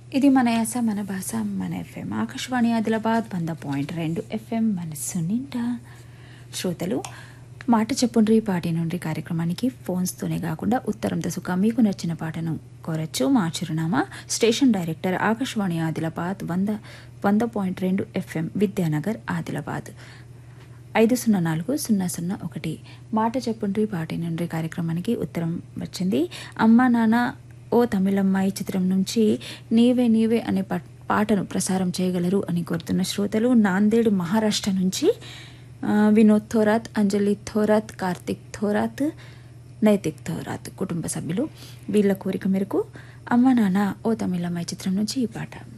ఇది మన యాస మన భాష మన ఎఫ్ఎం ఆకాశవాణి ఆదిలాబాద్ వంద పాయింట్ రెండు ఎఫ్ఎం మనస్సు నిండా శ్రోతలు మాట చెప్పుండ్రి పాటి నుండి కార్యక్రమానికి ఫోన్స్తోనే కాకుండా ఉత్తరంతో సుఖ మీకు నచ్చిన పాటను కోరచ్చు మా చిరునామా స్టేషన్ డైరెక్టర్ ఆకాశవాణి ఆదిలాబాద్ వంద వంద పాయింట్ రెండు ఎఫ్ఎం విద్యానగర్ ఆదిలాబాద్ ఐదు సున్నా నాలుగు సున్నా సున్నా ఒకటి మాట చెప్పుండ్రి పాటి నుండి కార్యక్రమానికి ఉత్తరం వచ్చింది అమ్మ నాన్న ఓ తమిళమ్మాయి చిత్రం నుంచి నీవే నీవే అనే పా- పాటను ప్రసారం చేయగలరు అని కోరుతున్న శ్రోతలు నాందేడ్ మహారాష్ట్ర నుంచి ఆ, వినోద్ థోరాత్ అంజలి థోరాత్ కార్తిక్ థోరాత్ నైతిక్ థోరాత్ కుటుంబ సభ్యులు వీళ్ళ కోరిక మేరకు అమ్మ నాన్న ఓ తమిళమ్మాయి చిత్రం నుంచి ఈ పాట